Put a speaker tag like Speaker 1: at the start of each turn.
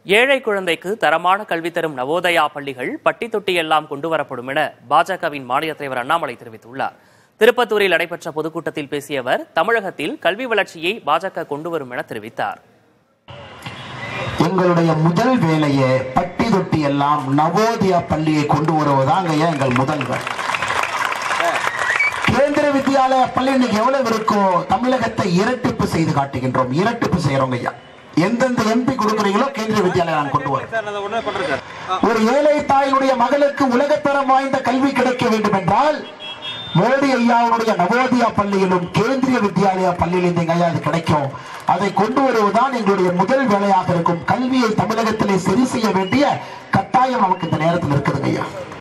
Speaker 1: ஏழை குழந்தைக்கு தரமான கல்வி தரும் நவோதயா பள்ளிகள் பட்டி தொட்டி எல்லாம் கொண்டு வரப்படும் என பாஜகவின் மாநில தலைவர் அண்ணாமலை தெரிவித்துள்ளார் திருப்பத்தூரில் நடைபெற்ற பொதுக்கூட்டத்தில் பேசிய அவர் தமிழகத்தில் கல்வி வளர்ச்சியை பாஜக கொண்டு வரும் என தெரிவித்தார்
Speaker 2: எங்களுடைய முதல் வேலையை பட்டி தொட்டி எல்லாம் நவோதயா பள்ளியை கொண்டு வருவதாங்க எங்கள் முதல் வேலை கேந்திர வித்யாலய பள்ளி இன்னைக்கு எவ்வளவு இருக்கோ தமிழகத்தை இரட்டிப்பு செய்து காட்டுகின்றோம் இரட்டிப்பு செய்யறோம் ஐயா எந்தெந்த எம்பி கொடுக்குறீங்களோ கேந்திர வித்யாலயம் நான் கொண்டு வரோம் ஒரு ஏழை தாயினுடைய மகளுக்கு உலகத்தரம் வாய்ந்த கல்வி கிடைக்க வேண்டும் என்றால் மோடி ஐயாவுடைய நவோதயா பள்ளியிலும் கேந்திரிய வித்யாலயா பள்ளியிலும் இந்த ஐயா அது கிடைக்கும் அதை கொண்டு வருவதுதான் எங்களுடைய முதல் வேலையாக இருக்கும் கல்வியை தமிழகத்திலே சரி செய்ய வேண்டிய கட்டாயம் நமக்கு இந்த நேரத்தில் இருக்குதுங்க ஐயா